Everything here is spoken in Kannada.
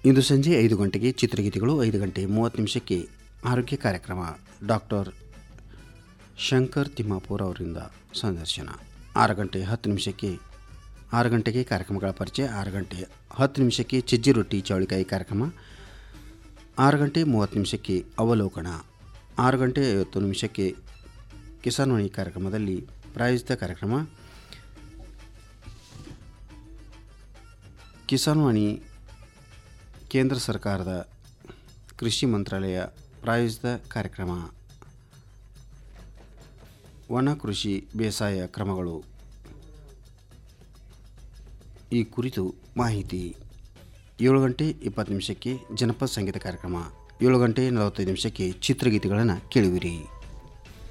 ಇಂದು ಸಂಜೆ ಐದು ಗಂಟೆಗೆ ಚಿತ್ರಗೀತೆಗಳು ಐದು ಗಂಟೆ ಮೂವತ್ತು ನಿಮಿಷಕ್ಕೆ ಆರೋಗ್ಯ ಕಾರ್ಯಕ್ರಮ ಡಾಕ್ಟರ್ ಶಂಕರ್ ತಿಮ್ಮಾಪುರ್ ಅವರಿಂದ ಸಂದರ್ಶನ ಆರು ಗಂಟೆ ಹತ್ತು ನಿಮಿಷಕ್ಕೆ ಆರು ಗಂಟೆಗೆ ಕಾರ್ಯಕ್ರಮಗಳ ಪರಿಚಯ ಆರು ಗಂಟೆ ಹತ್ತು ನಿಮಿಷಕ್ಕೆ ಚಿಜ್ಜಿ ರೊಟ್ಟಿ ಚೌಳಿಕಾಯಿ ಕಾರ್ಯಕ್ರಮ ಆರು ಗಂಟೆ ಮೂವತ್ತು ನಿಮಿಷಕ್ಕೆ ಅವಲೋಕನ ಆರು ಗಂಟೆ ಐವತ್ತು ನಿಮಿಷಕ್ಕೆ ಕಿಸಾನ್ವಾಣಿ ಕಾರ್ಯಕ್ರಮದಲ್ಲಿ ಪ್ರಾಯೋಜಿತ ಕಾರ್ಯಕ್ರಮ ಕಿಸಾನ್ವಾಣಿ ಕೇಂದ್ರ ಸರ್ಕಾರದ ಕೃಷಿ ಮಂತ್ರಾಲಯ ಪ್ರಾಯೋಜಿತ ಕಾರ್ಯಕ್ರಮ ವನ ಕೃಷಿ ಬೇಸಾಯ ಕ್ರಮಗಳು ಈ ಕುರಿತು ಮಾಹಿತಿ ಏಳು ಗಂಟೆ ಇಪ್ಪತ್ತು ನಿಮಿಷಕ್ಕೆ ಜನಪದ ಸಂಗೀತ ಕಾರ್ಯಕ್ರಮ ಏಳು ಗಂಟೆ ನಲವತ್ತೈದು ನಿಮಿಷಕ್ಕೆ ಚಿತ್ರಗೀತೆಗಳನ್ನು ಕೇಳುವಿರಿ